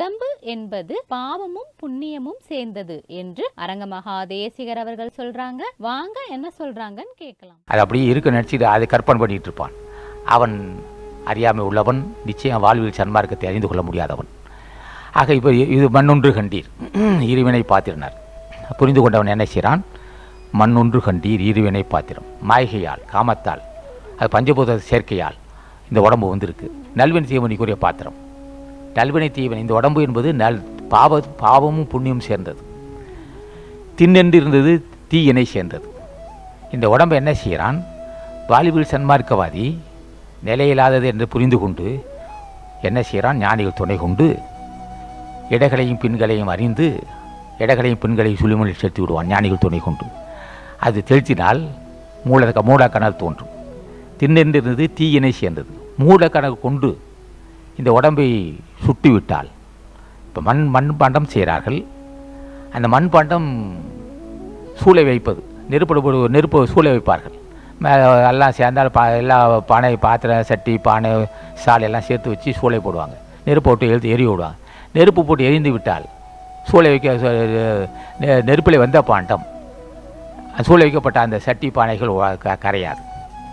உடம்பு என்பது பாவமும் புண்ணியமும் சேர்ந்தது என்று அரங்கமகா தேசிகர் அவர்கள் சொல்றாங்க வாங்க என்ன சொல்றாங்கன்னு கேட்கலாம் அது அப்படியே இருக்க நினச்சிட்டு அதை கற்பனை பண்ணிட்டு இருப்பான் அவன் அறியாமை உள்ளவன் நிச்சயம் வாழ்வில் சன்மார்க்கத்தை அறிந்து கொள்ள முடியாதவன் ஆக இப்போ இது மண்ணொன்று கண்டீர் இருவினை பாத்திரனார் புரிந்து கொண்டவன் என்ன செய்கிறான் மண்ணொன்று கண்டீர் இருவினை பாத்திரம் மாய்கையால் காமத்தால் அது பஞ்சபூத சேர்க்கையால் இந்த உடம்பு வந்திருக்கு நல்வினை தீவனிக்குரிய பாத்திரம் நல்வினை தீவன் இந்த உடம்பு என்பது நல் பாவ பாவமும் புண்ணியமும் சேர்ந்தது திண்ணென்று இருந்தது தீயினை சேர்ந்தது இந்த உடம்பை என்ன செய்கிறான் வாலிபுல் சன்மார்க்கவாதி நிலையில்லாதது என்று புரிந்து கொண்டு என்ன செய்கிறான் ஞானிகள் துணை கொண்டு இடகளையும் பின்களையும் அறிந்து இடகளையும் பின்களையும் சுழிமொழியில் சேர்த்து விடுவான் ஞானிகள் துணை கொண்டு அது தெளித்தினால் மூல மூலக்கணல் தோன்றும் திண்ணென்றிருந்தது தீயினை சேர்ந்தது மூலக்கணக்கு கொண்டு இந்த உடம்பை சுட்டு விட்டால் இப்போ மண் மண் பாண்டம் செய்கிறார்கள் அந்த மண் பாண்டம் சூளை வைப்பது நெருப்பு நெருப்பு சூளை வைப்பார்கள் மே- எல்லாம் சேர்ந்தால் பா எல்லா பானை பாத்திரம் சட்டி பானை சாலை எல்லாம் சேர்த்து வச்சு சூளை போடுவாங்க நெருப்பு போட்டு எழுதி எரிய விடுவாங்க நெருப்பு போட்டு எரிந்து விட்டால் சூளை வைக்க சு- நெ- நெருப்பில் வந்த பாண்டம் சூளை வைக்கப்பட்ட அந்த சட்டி பானைகள் வ- க- கரையாது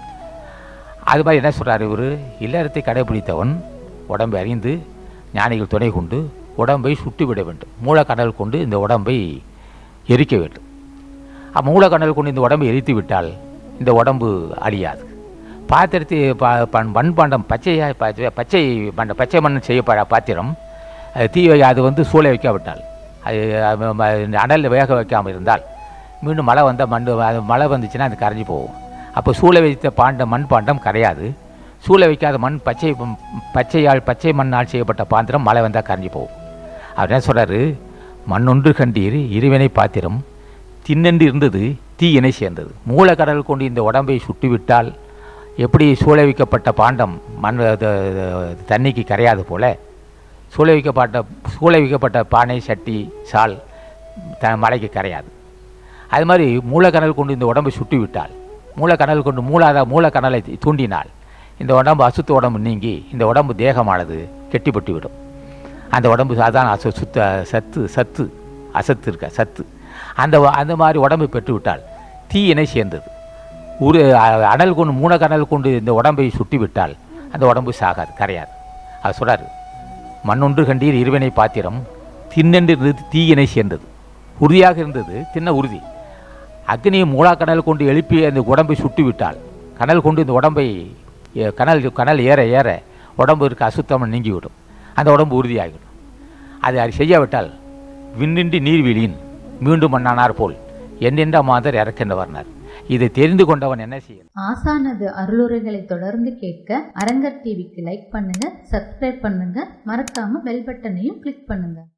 அது மாதிரி என்ன சொல்கிறார் இவர் இல்லறத்தை கடைபிடித்தவன் உடம்பை அறிந்து ஞானிகள் துணை கொண்டு உடம்பை சுட்டு விட வேண்டும் மூலக்கடல் கொண்டு இந்த உடம்பை எரிக்க வேண்டும் அப்ப மூலக்கடல் கொண்டு இந்த உடம்பை எரித்து விட்டால் இந்த உடம்பு அழியாது பாத்திரத்தை ப பண் மண்பாண்டம் பச்சையா பச்சை பச்சை மண் பச்சை மண் செய்யப்பட பாத்திரம் அது தீ வை- அது வந்து சூளை வைக்காவிட்டால் அது அது ம- இந்த அனலில் வேக வைக்காமல் இருந்தால் மீண்டும் மழை வந்தால் மண் அது மழை வந்துச்சுன்னா அது கரைஞ்சி போகும் அப்போ சூளை வைத்த பாண்டம் மண் பாண்டம் கரையாது சூளை வைக்காத மண் பச்சை பச்சையால் பச்சை மண்ணால் செய்யப்பட்ட பாத்திரம் மழை வந்தால் கரைஞ்சி போகும் அவர் என்ன சொல்கிறாரு மண்ணொன்று கண்டீர் இருவினை பாத்திரம் திண்ணென்று இருந்தது தீயினை சேர்ந்தது மூலக்கடல் கொண்டு இந்த உடம்பை சுட்டுவிட்டால் எப்படி சூளை வைக்கப்பட்ட பாண்டம் மண் அது- அது- தண்ணிக்கு கரையாது போல சூளை வைக்கப்பட்ட சூளை வைக்கப்பட்ட பானை சட்டி சால் த மலைக்கு கரையாது அது மாதிரி மூலக்கடல் கொண்டு இந்த உடம்பை சுட்டு விட்டால் மூலக்கடல் கொண்டு மூலாத மூலக்கடலை தூண்டினால் இந்த உடம்பு அசுத்த உடம்பு நீங்கி இந்த உடம்பு தேகமானது கெட்டிப்பட்டு விடும் அந்த உடம்பு சாதாரண அசு சுத்த சத்து சத்து அசத்து இருக்க சத்து அந்த வ- அந்த மாதிரி உடம்பை பெற்று விட்டால் தீயினை சேர்ந்தது ஒரு அ- அனல் கொண்டு மூலக்கடல் கொண்டு இந்த உடம்பை சுட்டி விட்டால் அந்த உடம்பு சாகாது கரையாது அது சொல்றாரு மண்ணொன்று கண்டீர் இருவினை பாத்திரம் திண்ணென்று இருந்தது தீயினை சேர்ந்தது உறுதியாக இருந்தது தின்ன உறுதி அக்னியை மூலாக்கடல் கொண்டு எழுப்பி அந்த உடம்பை சுட்டு விட்டால் கனல் கொண்டு இந்த உடம்பை எ, கனல் கனல் ஏற ஏற உடம்பு இருக்க அசுத்தம் நீங்கிவிடும் அந்த உடம்பு உறுதியாகிவிடும் அது அது செய்யாவிட்டால் விண்ணின்றி நீர்வீழியின் மீண்டும் மண்ணானார் போல் என்னென்ற மாதர் இறக்கின்றவர்னார் இதை தெரிந்து கொண்டவன் என்ன செய்யணும் ஆசானது அருளுரைகளை தொடர்ந்து கேட்க அரங்கர் டிவிக்கு லைக் பண்ணுங்க சப்ஸ்கிரைப் பண்ணுங்க மறக்காம பெல் பட்டனையும் கிளிக் பண்ணுங்க